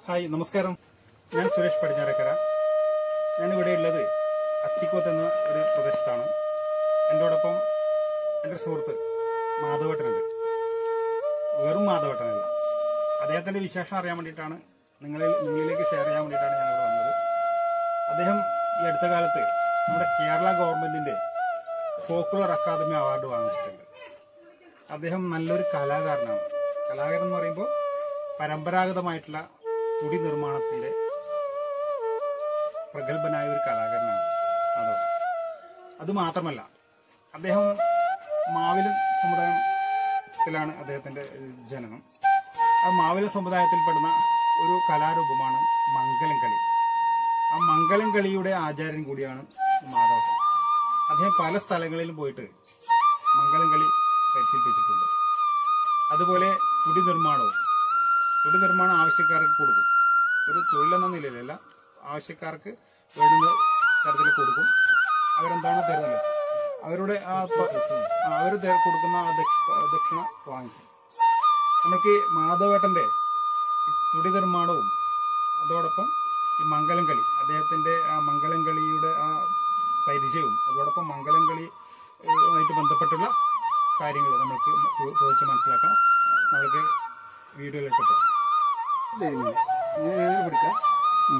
Hi നമസ്കാരം ഞാൻ സുരേഷ് പടിഞ്ഞാറക്കര ഞാനിവിടെ ഉള്ളത് അത്തിക്കോത്ത് എന്ന ഒരു പ്രദേശത്താണ് എന്നോടൊപ്പം എൻ്റെ സുഹൃത്ത് മാധവട്ടനുണ്ട് വെറും മാധവട്ടനല്ല അദ്ദേഹത്തിൻ്റെ വിശേഷം അറിയാൻ വേണ്ടിയിട്ടാണ് നിങ്ങളിൽ നിങ്ങളിലേക്ക് ഷെയർ ചെയ്യാൻ വേണ്ടിയിട്ടാണ് ഞാനിവിടെ വന്നത് അദ്ദേഹം ഈ അടുത്ത കാലത്ത് നമ്മുടെ കേരള ഗവൺമെൻറ്റിൻ്റെ ഫോക്കുലർ അക്കാദമി അവാർഡ് വാങ്ങിച്ചിട്ടുണ്ട് അദ്ദേഹം നല്ലൊരു കലാകാരനാണ് കലാകാരൻ എന്ന് പറയുമ്പോൾ പരമ്പരാഗതമായിട്ടുള്ള തുടി നിർമ്മാണത്തിന്റെ പ്രഗത്ഭനായ ഒരു കലാകാരനാണ് അതോ അത് മാത്രമല്ല അദ്ദേഹം മാവില സമുദായത്തിലാണ് അദ്ദേഹത്തിന്റെ ഏഹ്, ജനനം ആ മാവില സമുദായത്തിൽപ്പെടുന്ന ഒരു കലാരൂപമാണ് മംഗലം കളി ആ മംഗലം കളിയുടെ ആചാര്യൻ കൂടിയാണ് മാധവൻ അദ്ദേഹം പല സ്ഥലങ്ങളിലും പോയിട്ട് മംഗലം കളി പരിശീലിപ്പിച്ചിട്ടുണ്ട് അതുപോലെ തുടി നിർമ്മാണവും തുടി നിർമ്മാണം ആവശ്യക്കാർക്ക് കൊടുക്കും ഒരു തൊഴിലെന്ന നിലയിലല്ല ആവശ്യക്കാർക്ക് വേണ്ടുന്ന തരത്തിൽ കൊടുക്കും അവരെന്താണോ തരുന്നത് അവരുടെ ആ അവർ കൊടുക്കുന്ന ആ ദക്ഷ- ദക്ഷിണ വാങ്ങിക്കും നമുക്ക് മാധവേട്ടന്റെ ഈ തുടി നിർമ്മാണവും അതോടൊപ്പം ഈ മംഗലം കളി അദ്ദേഹത്തിന്റെ ആ മംഗലം കളിയുടെ ആ പരിചയവും അതോടൊപ്പം മംഗലം കളി ഏഹ്, ആയിട്ട് ബന്ധപ്പെട്ടുള്ള കാര്യങ്ങൾ നമുക്ക് ചോ- ചോദിച്ച് മനസ്സിലാക്കാം നമ്മൾക്ക് വീഡിയോയിലിട്ട് പോകാം ഇങ്ങനെ ഇങ്ങനെ പിടിക്കാം ഉം.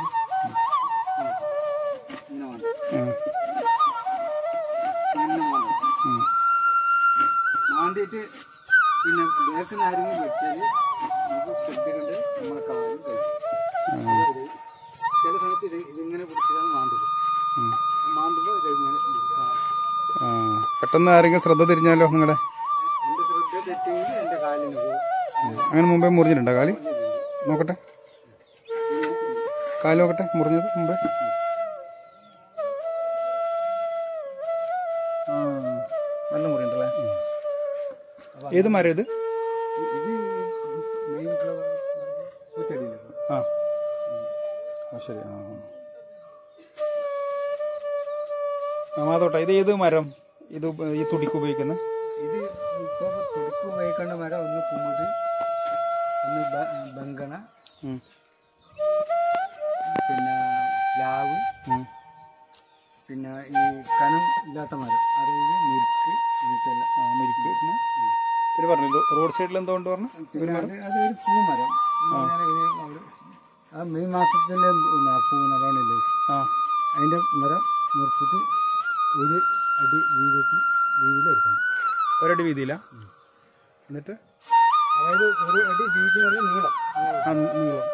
ഇങ്ങനെ വേണം ഉം. ഇങ്ങനെ വേണം ഉം. മാന്തിയിട്ട് പിന്നെ വേക്കുന്ന ആരെങ്കിലും വെച്ചാൽ നമുക്ക് ശ്രദ്ധിക്കേണ്ടത് നമ്മളെ കാലും കഴിക്കും ചില സമയത്ത് ഇത് ഇതിങ്ങനെ പിടിച്ചിട്ടാണ് മാന്തത് ഉം. മാന്തുമ്പോൾ ഇതിങ്ങനെ ഇരിക്കണം. ആ, പെട്ടെന്ന് ആരെങ്കിലും ശ്രദ്ധ തിരിഞ്ഞാലോ നിങ്ങളുടെ എൻ്റെ ശ്രദ്ധ തെറ്റിയെങ്കിൽ എൻ്റെ കാലിന് പോകും അങ്ങനെ മുമ്പേ മുറിഞ്ഞിട്ടുണ്ടോ കാല് നോക്കട്ടെ കാല് നോക്കട്ടെ മുറിഞ്ഞത് മുമ്പേ ആ നല്ല മുറിയുണ്ടല്ലേ ഏത് മരം ഇത് ഇത് മെയിൻ ഫ്ലവർ പൂച്ചെടിയില്ല ആ ആ ശരി ആ ആ. ആ മാതോട്ടെ ഇത് ഏത് മരം ഇത് ഉപ- ഈ തുടിക്ക് ഉപയോഗിക്കുന്ന ഇത് ഇപ്പോൾ തുടുക്ക് ഉപയോഗിക്കേണ്ട മരം ഒന്ന് കുമുത് ഒന്ന് ബ- ബങ്കണ ഉം. പിന്നെ പ്ലാവ് ഉം. പിന്നെ ഈ കനം ഇല്ലാത്ത മരം അതായത് മിൽക്ക് ഇങ്ങനത്തെ ആ മുരിക്ക് പിന്നെ പിന്നെ പറഞ്ഞു റോഡ് സൈഡിൽ എന്തുകൊണ്ട് പറഞ്ഞു പിന്നെ അത് അതൊരു പൂമരം ഇങ്ങനെ ഇത് ഒരു- ആ മെയ് മാസത്തിലെ പൂ നല്ലോണില്ലേ ആ അതിൻ്റെ മരം മുറിച്ചിട്ട് ഒരു അടി വീതിക്ക് വീതിയിലെടുക്കണം ഒരടി വീതിയില്ല എന്നിട്ട് അതായത് ഒരു അടി വീതി എന്ന് പറഞ്ഞാൽ നീളം ആ നീളം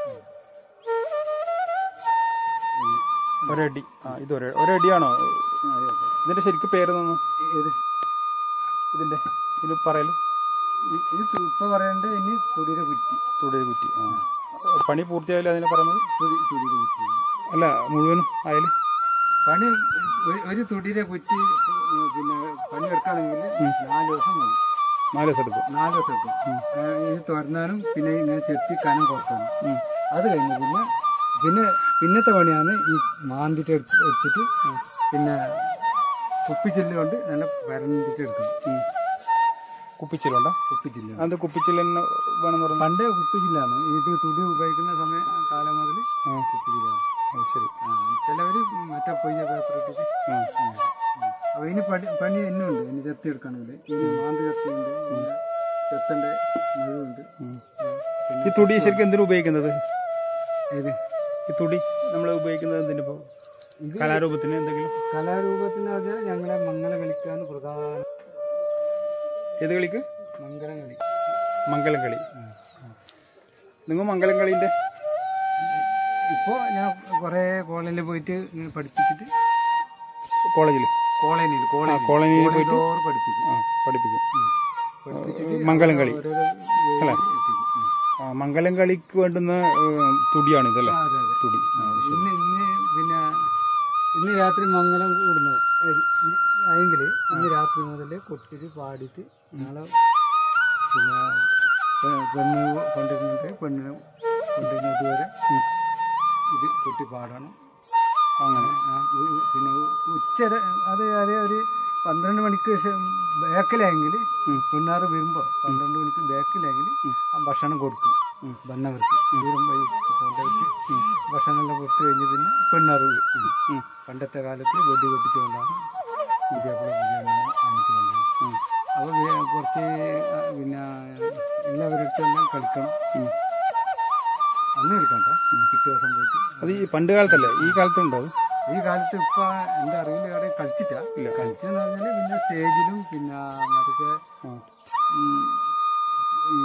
ഒരടി ആ ഇത് ഒര ഒരടിയാണോ ആ, അതെ, അതെ. ഇതിന്റെ ശരിക്കും പേര് തന്നു ഇത് ഇതിന്റെ ഇത് പറയല് ഇ- ഇത് ഇപ്പൊ പറയണ്ടത് ഇനി തുടിയുടെ കുറ്റി തുടേ കുറ്റി ആ പണി പൂർത്തിയായാലും അതിനെ പറഞ്ഞത് തുടി തുടിയുടെ കുറ്റി അല്ല മുഴുവനും ആയാലും പണി ഒരു- ഒരു തുടിയുടെ കുറ്റി ഉം, പിന്നെ പണി എടുക്കുകയാണെങ്കിൽ നാല് ദിവസം വേണം നാല് ദിവസം എടുക്കും നാല് ദിവസം എടുക്കും ആ, ഇത് തുറന്നാലും പിന്നെ ഇങ്ങനെ ചെത്തി കനം കുറക്കാനും ഉം. അത് കഴിഞ്ഞ് പിന്നെ പിന്നെ പിന്നത്തെ പണിയാണ് ഈ മാന്തിട്ട് എടുത്ത് എടുത്തിട്ട് പിന്നെ കുപ്പിച്ചില്ല് കൊണ്ട് നല്ല പരന്നിട്ട് എടുക്കണം കുപ്പിച്ചിലുണ്ടോ കുപ്പിച്ചില്ല് അത് കുപ്പിച്ചില്ലെന്ന് വേണമെന്ന് പറഞ്ഞു പണ്ടേ കുപ്പിച്ചില്ലാണ് ഇത് തുടി ഉപയോഗിക്കുന്ന സമയം കാലം മുതൽ ആ കുപ്പിച്ചില്ലാണ് അത് ശരി ചിലവര് മറ്റേ പൊയ്യ പേപ്പർ ഇട്ടിട്ട് ആ അപ്പൊ ഇനി പണി പണി എന്നുണ്ട് ഇനി ചെത്തി എടുക്കണമെങ്കിൽ ഇനി മാന്തി ചെത്തിയുണ്ട് പിന്നെ ചെത്തന്റെ മഴുവുണ്ട് ഉം. ഈ തുടി ശരിക്കും എന്തിനു ഉപയോഗിക്കുന്നത് ഏത് ഈ തുടി നമ്മൾ ഉപയോഗിക്കുന്നത് എന്തിനിപ്പോ ഇത് കലാരൂപത്തിന് എന്തെങ്കിലും കലാരൂപത്തിന് പറഞ്ഞാൽ ഞങ്ങളെ മംഗലം കളിക്കാണ് പ്രധാന ഏത് കളിക്ക് മംഗലം കളി മംഗലം കളി നിങ്ങൾ മംഗലം കളീന്റെ ഇപ്പോ ഞാൻ കുറെ കോളേജിൽ പോയിട്ട് ഇങ്ങനെ പഠിപ്പിച്ചിട്ട് കോളേജിൽ കോളേജിൽ കോളേജ് കോളനിയിൽ പോയിട്ട് കോളേജോറ് പഠിപ്പിക്കും ആ പഠിപ്പിക്കും പഠിപ്പിച്ചിട്ട് മംഗലം കളി ഓരോരോ അല്ലേ? എത്തിക്കും. ഉം. ആ മംഗലം കളിക്ക് വേണ്ടുന്ന ഏഹ്, തുടിയാണ് ഇതല്ലേ ആ, അതെ അതെ തുടി ആ, അത് ശരി. ഇന്ന് ഇന്ന് പിന്നെ ഇന്ന് രാത്രി മംഗലം കൂടുന്നത് ആയെങ്കിൽ ഇന്ന് രാത്രി മുതൽ കൊട്ടിട്ട് പാടിയിട്ട് നാളെ പിന്നെ പെ- പെണ്ണ് കൊണ്ടിരുന്നിട്ട് പെണ്ണിനെ കൊണ്ടിരുന്നത് വരെ ഇത് കൊട്ടി പാടണം അങ്ങനെ ആ, ഉ- പിന്നെ ഉ- ഉച്ച അത് അതേ ഒരു പന്ത്രണ്ട് മണിക്ക് ശേഷം ബേക്കിലെങ്കിൽ പെണ്ണാറ് വരുമ്പോൾ പന്ത്രണ്ട് മണിക്ക് ബേക്കിലെങ്കിൽ ആ ഭക്ഷണം കൊടുക്കും വന്നവർക്ക് ദൂരം വഴി കൊണ്ടുപോയിട്ട് ഭക്ഷണമെല്ലാം കൊടുത്തു കഴിഞ്ഞ് പിന്നെ പെണ്ണാറ് വിടും പണ്ടത്തെ കാലത്ത് വെടി വെട്ടിച്ചുകൊണ്ടാണ് വിദ്യാഭ്യാസ വിദ്യാഭ്യാസം കാണിച്ചു കൊണ്ടത് അപ്പോൾ കുറച്ച് ആ, പിന്നെ എല്ലാവരുടെ കളിക്കണം അന്ന് കളിക്കണ്ട പിറ്റേ ദിവസം പോയിട്ട് അത് ഈ പണ്ട് കാലത്തല്ലേ ഈ കാലത്തുണ്ടോ അത് ഈ കാലത്ത് ഇപ്പൊ എന്റെ അറിവിൽ അവിടെ കളിച്ചിട്ടാ കളിച്ചെന്ന് പറഞ്ഞാല് പിന്നെ സ്റ്റേജിലും പിന്നെ മറ്റേ ഉം, ഈ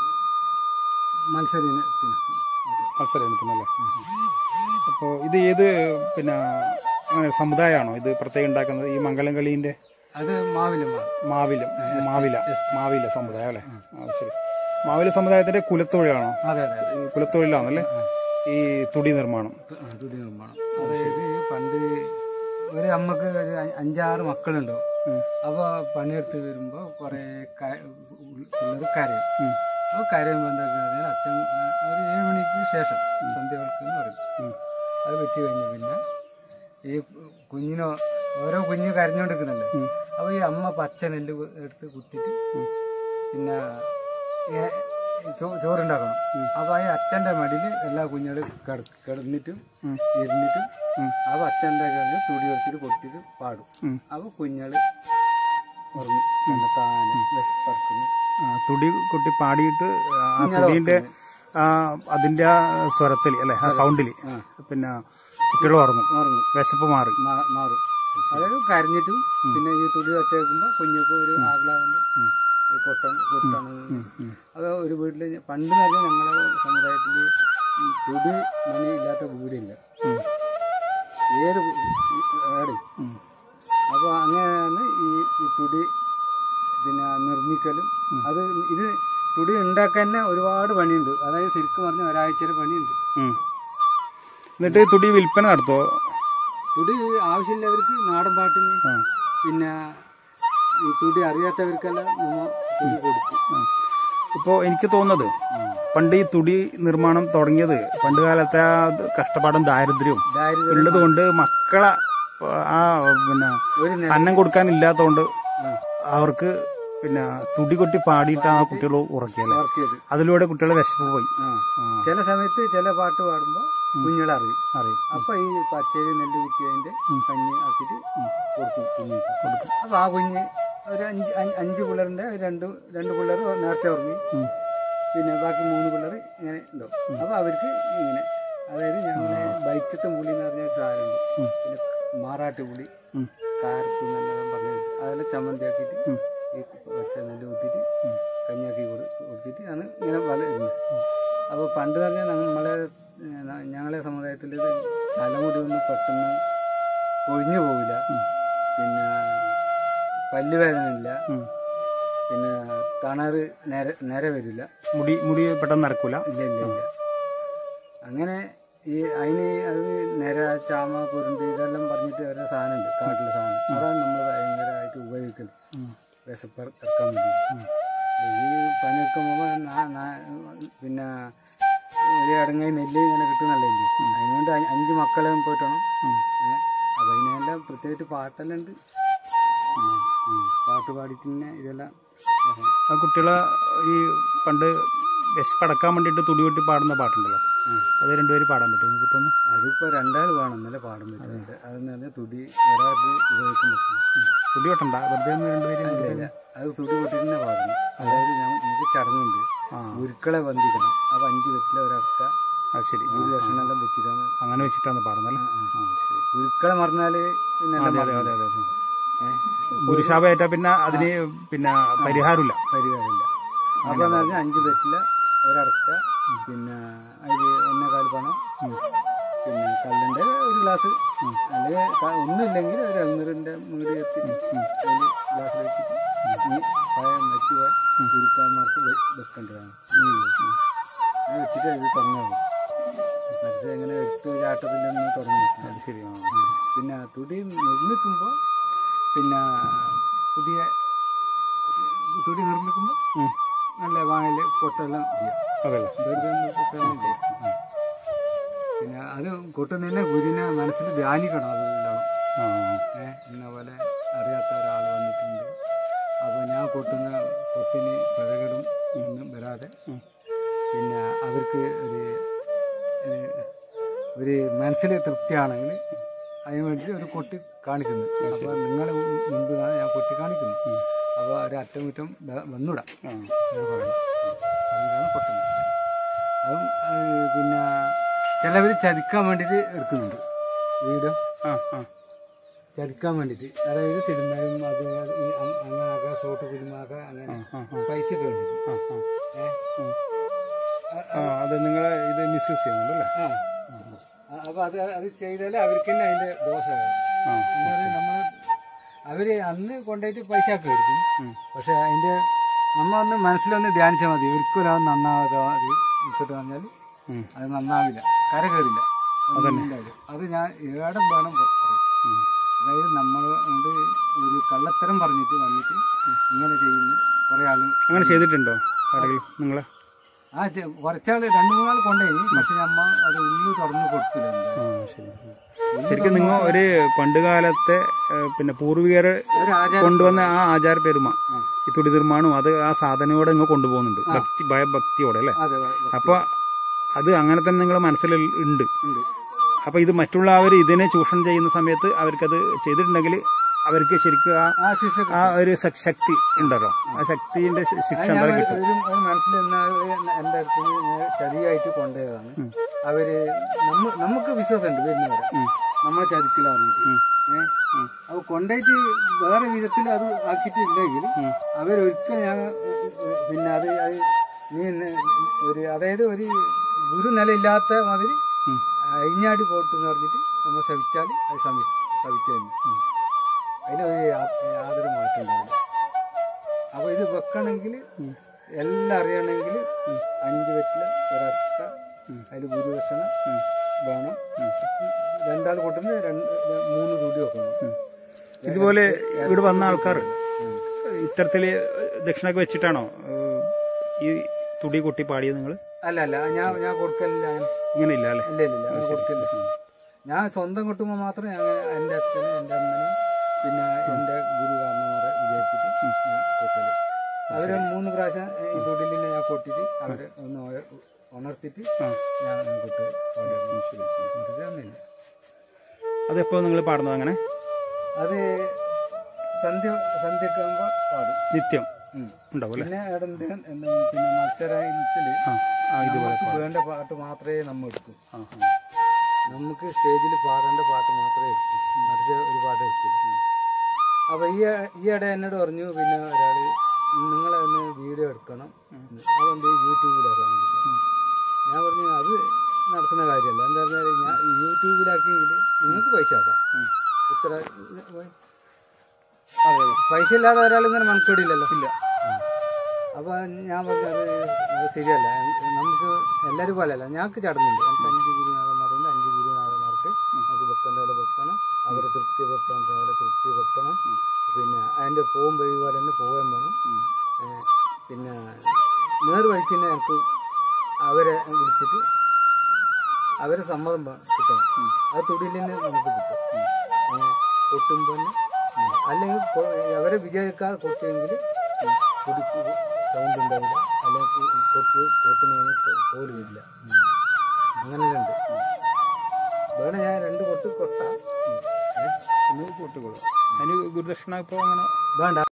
മത്സരം പിന്നെ മത്സരത്തിനല്ലേ അപ്പോൾ ഇത് ഏത് പിന്നെ അങ്ങനെ സമുദായമാണോ ഇത് പ്രത്യേകം ഉണ്ടാക്കുന്നത് ഈ മംഗലം കളീൻ്റെ അത് മാവില മാവിലും മാവില മാവില സമുദായം അല്ലേ ആ ശരി മാവില സമുദായത്തിന്റെ കുലത്തൊഴിലാണോ അതെ അതെ അതെ ഈ കുലത്തൊഴിലാണല്ലേ ഈ തുടി നിർമ്മാണം ആ, തുടി നിർമ്മാണം അതായത് പണ്ട് ഒരു അമ്മക്ക് ഒരു അ- അഞ്ചാറ് മക്കളുണ്ടാവും അപ്പൊ പണിയെടുത്ത് വരുമ്പോ കുറെ പിള്ളേർ കരയും അപ്പൊ കരയുമ്പോ എന്താ പറഞ്ഞാൽ അച്ഛൻ ആ, ഒരു ഏഴ് മണിക്ക് ശേഷം സന്ധ്യകൾക്ക് എന്ന് പറയും അത് വെച്ച് കഴിഞ്ഞ് പിന്നെ ഈ കുഞ്ഞിനോ ഓരോ കുഞ്ഞ് കരഞ്ഞോണ്ടിരിക്കുന്നല്ലേ അപ്പൊ ഈ അമ്മ പച്ച നെല്ല് കു- എടുത്ത് കുത്തിട്ട് പിന്നെ ഇങ്ങനെ ചോ- ചോറുണ്ടാക്കണം അപ്പൊ ഈ അച്ഛന്റെ മടിയിൽ എല്ലാ കുഞ്ഞുങ്ങളും കിട- കിടന്നിട്ടും ഇരുന്നിട്ടും അപ്പൊ അച്ഛന്റെ കയ്യിൽ തുടി വെച്ചിട്ട് കൊട്ടിട്ട് പാടും അപ്പൊ കുഞ്ഞുങ്ങള് ഉറങ്ങും തന്നെത്താനെ വിശപ്പറക്കുന്നു ആ, തുടി കൊട്ടി പാടിയിട്ട് ആ തുടിന്റെ ആ അതിന്റെ ആ സ്വരത്തിൽ അല്ലെ ആ സൗണ്ടിൽ പിന്നെ കുട്ടികൾ ഉറങ്ങും ഉറങ്ങും വിശപ്പ് മാറി മാ- മാറും അതായത് കരഞ്ഞിട്ടും പിന്നെ ഈ തുടി വെച്ചേക്കുമ്പോ കുഞ്ഞൊക്കെ ഒരു ആഗ്ലാവുണ്ട് കൊട്ടം കൊട്ടാണ് അത് ഒരു വീട്ടില് പണ്ട് എന്ന് പറഞ്ഞാൽ ഞങ്ങളുടെ സമുദായത്തില് ഈ തുടി മണി ഇല്ലാത്ത വീടില്ല ഏത് ഏടെ അപ്പോൾ അങ്ങനെയാണ് ഈ ഈ തുടി പിന്നെ നിർമ്മിക്കലും അത് ഇത് തുടി ഉണ്ടാക്കാൻ തന്നെ ഒരുപാട് പണിയുണ്ട് അതായത് ശരിക്കും പറഞ്ഞ ഒരാഴ്ചയുടെ പണിയുണ്ട് ഉം. എന്നിട്ട് ഈ തുടി വിൽപ്പന നടത്തുമോ തുടി ആവശ്യമില്ലവർക്ക് നാടൻ പാട്ടിന് ആ. പിന്നെ ഈ തുടി അറിയാത്തവർക്കെല്ലാം നമ്മ തുടി കൊടുക്കും ഇപ്പോൾ എനിക്ക് തോന്നുന്നത് പണ്ട് ഈ തുടി നിർമ്മാണം തുടങ്ങിയത് പണ്ട് കാലത്തെ ആ കഷ്ടപ്പാടും ദാരിദ്ര്യവും ദാരിദ്ര്യം ഉള്ളത് കൊണ്ട് മക്കളെ ആ പിന്നെ ഒരു നേ- അന്നം കൊടുക്കാനില്ലാത്തതുകൊണ്ട് അവർക്ക് പിന്നെ തുടി കൊട്ടി പാടിയിട്ടാണ് ആ കുട്ടികൾ ഉറക്കിയല്ലേ ഉറക്കിയത് അതിലൂടെ കുട്ടികളെ വിശപ്പ് പോയി ആ ആ, ചില സമയത്ത് ചില പാട്ട് പാടുമ്പോൾ കുഞ്ഞുങ്ങളറിയും അറിയും അപ്പൊ ഈ പച്ചരി നെല്ല് കുത്തിയതിന്റെ കഞ്ഞി ആക്കിയിട്ട് കൊടുക്കും കുഞ്ഞിക്ക് കൊടുക്കും അപ്പൊ ആ കുഞ്ഞ് ഒരു അഞ്ച് അഞ്ച് അഞ്ച് പിള്ളേരുടെ രണ്ട് രണ്ട് പിള്ളേർ നേരത്തെ ഉറങ്ങി പിന്നെ ബാക്കി മൂന്ന് പിള്ളേർ ഇങ്ങനെ ഉണ്ടാവും അപ്പൊ അവർക്ക് ഇങ്ങനെ അതായത് ഞങ്ങളെ ബൈക്കത്തും പുളി എന്ന് പറഞ്ഞ ഒരു സാധനമുണ്ട് പിന്നെ മാറാട്ട് പുളി കാരപ്പ് എന്നെല്ലാം പറഞ്ഞിട്ട് അതെല്ലാം ചമ്മന്തി ആക്കിയിട്ട് ഈ പച്ച നെല്ല് കുത്തിയിട്ട് കഞ്ഞിയാക്കി കൊടു കൊടുത്തിട്ട് ആണ് ഇങ്ങനെ വല ഇടുന്നത് അപ്പോൾ പണ്ട് പറഞ്ഞാൽ നമ്മളെ ഏഹ്, ന- ഞങ്ങളെ സമുദായത്തിൽ ഇത് തലമുടി ഒന്നും പെട്ടെന്ന് കൊഴിഞ്ഞു പോവില്ല പിന്നെ പല്ലുവേദന ഇല്ല ഉം. പിന്നെ തണറ് നേരെ നേരെ വരില്ല മുടി മുടി പെട്ടെന്ന് നടക്കൂല ഇല്ല ഇല്ല ഇല്ല അങ്ങനെ ഈ അതിന് അത് നിര ചാമ കുരുണ്ട് ഇതെല്ലാം പറഞ്ഞിട്ട് ഓരോ സാധനമുണ്ട് കാട്ടിലെ സാധനം അതാണ് നമ്മൾ ഭയങ്കരമായിട്ട് ഉപയോഗിക്കുന്നത് വിശപ്പ് ഇറക്കാൻ വേണ്ടി ഈ പണിയെടുക്കുമ്പോൾ പിന്നെ ഒരു അടങ്ങായി നെല്ല് ഇങ്ങനെ കിട്ടുന്നല്ലേ അതിനുകൊണ്ട് അ- അഞ്ച് മക്കളെ പോയിട്ടാണ് അപ്പം അതിനെല്ലാം പ്രത്യേകിച്ച് പാട്ടെല്ലാം ഉണ്ട് ഉം, ഉം. പാട്ട് പാടിയിട്ട് തന്നെ ഇതെല്ലാം ഇറങ്ങും. ആ കുട്ടികളെ ഈ പണ്ട് വിശപ്പടക്കാൻ വേണ്ടിയിട്ട് തുടി കൊട്ടി പാടുന്ന പാട്ടുണ്ടല്ലോ അത് രണ്ടുപേരും പാടാൻ പറ്റും നിങ്ങൾക്ക് തോന്നുന്നു അതിപ്പോ രണ്ടാൾ വേണം എന്നല്ലേ പാടാൻ പറ്റുന്നത് അതെന്ന് പറഞ്ഞാൽ തുടി ഒരാൾക്ക് ഉപയോഗിക്കാൻ പറ്റില്ല തുടി കൊട്ടണ്ട വെറുതെ ഒന്ന് രണ്ടുപേരും ഇല്ല, അത് തുടി കൊട്ടിട്ട് തന്നെ പാടണം അതായത് ഞ- നമുക്ക് ചടങ്ങുണ്ട് ആ. ഉരുക്കളെ വന്ദിക്കണം അപ്പൊ അഞ്ച് വെറ്റില ഒരക്ക അത് ശരി ഒരു ദർശനെല്ലാം വെച്ചിട്ടാണ് അങ്ങനെ വെച്ചിട്ടാണ് പാടുന്നല്ലേ ആ ശരി ഉരുക്കളെ മറന്നാല് പിന്നെ എല്ലാം അതെ അതെ മറന്നു. അതെ അതെ ഏ? പുരുഷാപേറ്റ പിന്നെ അതിന് പിന്നെ പരിഹാരമില്ല പരിഹാരമില്ല അപ്പൊ എന്ന് പറഞ്ഞാൽ അഞ്ച് വെറ്റില ഒരടക്ക പിന്നെ അതിൽ ഒന്നേകാൽ പണം പിന്നെ കല്ലിന്റെ ഒരു ഗ്ലാസ് അല്ലെങ്കിൽ ക- ഒന്നുമില്ലെങ്കിൽ ഒരു എണ്ണൂറിന്റെ മൂടി എത്തിയിട്ട് അതിൽ ഗ്ലാസ് വെച്ചിട്ട് ഈ പഴം വെച്ച് പോയി ഉരുക്കാന്മാർക്ക് വെ- വെക്കേണ്ടതാണ് ഈ വെച്ച്. അത് വെച്ചിട്ട് ഇത് തുടങ്ങാം മറ്റേ എങ്ങനെ എടുത്ത് ചാട്ടത്തിൻ്റെ ഒന്നും തുടങ്ങി അത് ശരി ആ. പിന്നെ തുടി നിർമ്മിക്കുമ്പോൾ പിന്നെ പുതിയ തുടി നിർമ്മിക്കുമ്പോൾ ഉം. നല്ല വാങ്ങല് കൊട്ടെല്ലാം ചെയ്യാം അതല്ലേ വെറുതെ ഒന്ന് കൊട്ടെല്ലാം ചെയ്യാം ഉം. പിന്നെ അത് കൊട്ടുന്നതിനെ ഗുരുവിനെ മനസ്സിൽ ധ്യാനിക്കണം അതെല്ലാം ആ ഏഹ് എന്ന പോലെ അറിയാത്ത ഒരാൾ വന്നിട്ടുണ്ട് അപ്പോൾ ഞാൻ കൊട്ടുന്ന കൊട്ടിന് പിഴകളും ഒന്നും വരാതെ പിന്നെ അവർക്ക് ഒരു ഒരു ഒരു മനസ്സിൽ തൃപ്തിയാണെങ്കിൽ അതിന് വേണ്ടി ഒരു കൊട്ടി കാണിക്കുന്നു അപ്പോൾ നിങ്ങളെ മുമ്പിലാണ് ഞാൻ കൊട്ടി കാണിക്കുന്നത് അപ്പോൾ ഒരു അറ്റമുറ്റം വ- വന്നൂടാ ആ എന്ന് പറയുന്നു പറഞ്ഞിട്ടാണ് കൊട്ടുന്നത് അതും അത് പിന്നെ ചിലവർ ചതിക്കാൻ വേണ്ടിയിട്ട് എടുക്കുന്നുണ്ട് വീഡിയോ ആ ആ ചതിക്കാൻ വേണ്ടിയിട്ട് അതായത് സിനിമയും അത് ഈ അ- അങ്ങനെയൊക്കെ ഷോർട്ട് ഫിലിമൊക്കെ അങ്ങനെ ആ പൈസക്ക് വേണ്ടിയിട്ട് ആ ആ ഏ? ആ അത് നിങ്ങൾ ഇത് മിസ്യൂസ് ചെയ്യുന്നുണ്ടല്ലേ ആ അപ്പോൾ അത് അത് ചെയ്താൽ അവർക്ക് തന്നെ അതിൻ്റെ ദോഷമാണ് ആ എന്താ പറയുക നമ്മൾ അവർ അന്ന് കൊണ്ടുപോയിട്ട് പൈസ ഒക്കെ എടുക്കും പക്ഷെ അതിൻ്റെ നമ്മൾ ഒന്ന് മനസ്സിലൊന്ന് ധ്യാനിച്ചാൽ മതി ഒരിക്കലും അത് നന്നാവാതെ അത് നിൽക്കട്ടെ പറഞ്ഞാൽ ഉം. അത് നന്നാവില്ല കര കയറില്ല അതുണ്ടാവില്ല. അത് ഞാൻ ഏടം വേണം പ- പറയും അതായത് നമ്മൾ കൊണ്ട് ഒരു കള്ളത്തരം പറഞ്ഞിട്ട് വന്നിട്ട് ഇങ്ങനെ ചെയ്യുന്നു കുറേ ആളും അങ്ങനെ ചെയ്തിട്ടുണ്ടോ ആരെങ്കിലും നിങ്ങളെ ആ ചെ- കുറച്ചാൾ രണ്ട് മൂന്നാൾ കൊണ്ടുപോയി പക്ഷെ നമ്മ അത് ഉള്ളു തുറന്ന് കൊടുത്തില്ല എന്താ. ആ ശരി ശരിക്കും നിങ്ങൾ ഒരു പണ്ട് കാലത്തെ ഏ, പിന്നെ പൂർവികർ ഒരു ആചാരം കൊണ്ടുവന്ന ആ ആചാര പെരുമ ഈ തുടി നിർമ്മാണവും അത് ആ സാധനയോടെ നിങ്ങൾ കൊണ്ടുപോകുന്നുണ്ട് ഭക്തി ഭയഭക്തിയോടെ അല്ലേ അതെ അതെ, അപ്പൊ അത് അങ്ങനെ തന്നെ നിങ്ങളുടെ മനസ്സിൽ ഉണ്ട് ഉണ്ട് അപ്പൊ ഇത് മറ്റുള്ളവർ ഇതിനെ ചൂഷണം ചെയ്യുന്ന സമയത്ത് അവർക്കത് ചെയ്തിട്ടുണ്ടെങ്കിൽ അവർക്ക് ശരിക്കും ആ ആ ശിക്ഷ ആ ഒരു സ- ശക്തി ഉണ്ടല്ലോ ആ ശക്തിന്റെ ശി- ശിക്ഷ ഞാൻ എന്തായാലും ഒരു കിട്ടും ഒരു- ഒരു മനസ്സിൽ എൻ്റെ അടുത്ത് ചതിയായിട്ട് കൊണ്ടുപോയതാണ് അവര് നമ്മ നമുക്ക് വിശ്വാസമുണ്ട് വരുന്നവരെ നമ്മളെ ചതിക്കില്ല പറഞ്ഞിട്ട് ഏഹ് അപ്പൊ കൊണ്ടുപോയിട്ട് വേറെ വിധത്തിൽ അത് ആക്കിയിട്ടില്ലെങ്കിൽ അവരൊരിക്കൽ ഞാൻ ഏഹ്, പിന്നെ അത് അത് നീ എന്നെ ഒരു അതായത് ഒരു ഗുരു നിലയില്ലാത്ത മാതിരി അഴിഞ്ഞാടി പോട്ടെന്ന് പറഞ്ഞിട്ട് നമ്മൾ ശ്രമിച്ചാൽ അത് ശ്രമി ശ്രമിച്ചു തന്നെ അതിനൊരു യാ- യാതൊരു മാറ്റം ഉണ്ടാവില്ല അപ്പൊ ഇത് വെക്കണമെങ്കിൽ എല്ലാം അറിയണമെങ്കിൽ അഞ്ച് വെറ്റില ഒരക്ക അതിൽ ഗുരുദക്ഷിണ വേണം രണ്ടാൾ കൊട്ടുമ്പോൾ രണ്ട് മൂന്ന് തുടി വെക്കണം ഇതുപോലെ ഇവിടെ വന്ന ആൾക്കാർ ഇത്തരത്തില് ദക്ഷിണൊക്കെ വെച്ചിട്ടാണോ ഏഹ്, ഈ തുടി കൊട്ടി പാടിയത് നിങ്ങൾ അല്ല അല്ല ഞാൻ ഞാൻ കൊടുക്കലില്ല ഞാൻ- ഇങ്ങനെ ഇല്ല അല്ലേ ഇല്ല ഇല്ല ഇല്ല ഞാൻ കൊടുക്കില്ല ഞാൻ സ്വന്തം കൊട്ടുമ്പോൾ മാത്രം ഞാൻ എൻ്റെ അച്ഛനെ എൻ്റെ അമ്മനെ പിന്നെ എൻ്റെ ഗുരു കാരണന്മാരെ വിചാരിച്ചിട്ട് ഞാൻ കൊട്ടല് അവരെ മൂന്ന് പ്രാവശ്യം ഈ തൊടിലിനെ ഞാൻ കൊട്ടിട്ട് അവരെ ഒന്ന് ഉയ- ഉണർത്തിയിട്ട് ആ. ഞാൻ കൊട്ട് പാടുന്നു ശരി ഒന്നുമില്ല അതെപ്പോ നിങ്ങൾ പാടുന്നത് അങ്ങനെ അത് സന്ധ്യ സന്ധ്യക്കാകുമ്പോൾ പാടും നിത്യം ഉം. ഉണ്ടാവും അല്ലേ പിന്നെ എവിടെന്തെങ്കിലും എന്തെങ്കിലും പിന്നെ മത്സരത്തിൽ ആ ആ ഇതുപോലെ നമുക്ക് വേണ്ട പാട്ട് മാത്രമേ നമ്മൾ എടുക്കൂ ആ ആ. നമുക്ക് സ്റ്റേജിൽ പാടേണ്ട പാട്ട് മാത്രമേ എടുക്കൂ മറ്റേ ഒരു പാട്ട് എടുക്കില്ല അപ്പൊ ഈ ഈയിടെ എന്നോട് പറഞ്ഞു പിന്നെ ഒരാള് നിങ്ങളെ ഒന്ന് വീഡിയോ എടുക്കണം അതുകൊണ്ട് യൂട്യൂബിലാക്കാൻ വേണ്ടി ഞാൻ പറഞ്ഞു അത് നടക്കുന്ന കാര്യമല്ല എന്താ പറഞ്ഞാൽ ഞാൻ യൂട്യൂബിലാക്കിയെങ്കിൽ നിങ്ങൾക്ക് പൈസ ആക്കാം ഇത്ര പൈസ ഇല്ലാതെ ഒരാൾ ഇങ്ങനെ മനക്കേടില്ലല്ലോ ഇല്ല അപ്പൊ ഞാൻ പറഞ്ഞു അത് അത് ശരിയല്ല നമുക്ക് എല്ലാവരും പോലെയല്ല ഞങ്ങൾക്ക് ചടങ്ങുണ്ട് എനിക്ക് അഞ്ച് ഗുരുനാഥന്മാരുണ്ട് അഞ്ച് ഗുരുനാഥന്മാർക്ക് നമുക്ക് വെക്കേണ്ട പോലെ വെക്കണം അവരെ തൃപ്തി വെക്കേണ്ട പോലെ തൃപ്തി വെക്കണം പിന്നെ അതിന്റെ പോകും വഴി പോലെ തന്നെ പോവുകയും വേണം ഏ, പിന്നെ നേർവഴിക്ക് തന്നെ എനിക്ക് അവരെ വിളിച്ചിട്ട് അവരെ സമ്മതം വേ- കിട്ടണം അത് തൊടിയിൽ തന്നെ നമുക്ക് കിട്ടും അങ്ങനെ കൊട്ടുമ്പോൾ തന്നെ അല്ലെങ്കിൽ കൊ- അവരെ വിജയിക്കാതെ കൊട്ടിയെങ്കിൽ കൊടിക്ക് സൗണ്ട് ഉണ്ടാവില്ല അല്ലെങ്കിൽ കൊ- കൊട്ട് കൊട്ടുന്നവന് കോല് വരില്ല അങ്ങനെയുണ്ട് വേണം ഞാൻ രണ്ട് കൊട്ട് കൊട്ട ഒന്ന് കൂട്ടുകൊള്ളു അതിന് ഗുരുദക്ഷിണ ഇപ്പോൾ അങ്ങനെ വേണ്ട